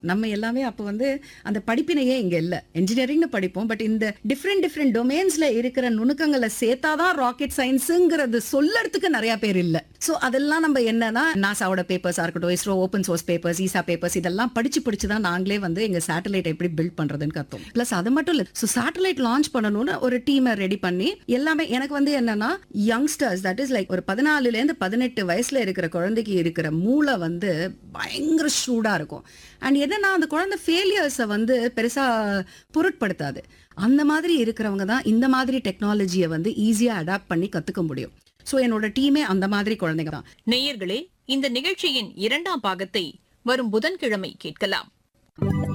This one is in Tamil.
நம்ம எல்லாமே அப்போ வந்து அந்த படிப்பினையே இங்க இல்ல இன்ஜினியரிங்னு படிப்போம் பட் இந்த டிஃப்ரெண்ட் டிஃப்ரெண்ட் டொமைன்ஸ்ல இருக்கிற நுணுக்கங்களை சேர்த்தாதான் ராக்கெட் சயின்ஸுங்கிறது சொல்லறதுக்கு நிறைய பேர் இல்ல சோ அதெல்லாம் நம்ம என்னன்னா நாசாவோட பேப்பர்ஸா இருக்கட்டும் ISRO open source papers ESA papers இதெல்லாம் படிச்சு படிச்சு தான் நாங்களே வந்து எங்க சேட்டலைட் எப்படி பில்ட் பண்றதுன்னு கத்தோம் பிளஸ் அது மட்டும் இல்ல ஸோ சேட்டலைட் லான்ச் பண்ணணும்னு ஒரு டீமை ரெடி பண்ணி எல்லாமே எனக்கு வந்து என்னன்னா யங்ஸ்டர்ஸ் தட் இஸ் லைக் ஒரு பதினாலுல இருந்து பதினெட்டு வயசுல இருக்கிற குழந்தைக்கு இருக்கிற மூளை வந்து பயங்கர ஷூடா இருக்கும் அண்ட் என்னன்னா அந்த குழந்தை ஃபெயிலியர்ஸை வந்து பெருசா பொருட்படுத்தாது அந்த மாதிரி இருக்கிறவங்க தான் இந்த மாதிரி டெக்னாலஜியை வந்து ஈஸியா அடாப்ட் பண்ணி கத்துக்க முடியும் ஸோ என்னோட டீமே அந்த மாதிரி குழந்தைங்க தான் நேயர்களே இந்த நிகழ்ச்சியின் இரண்டாம் பாகத்தை வரும் புதன்கிழமை கேட்கலாம்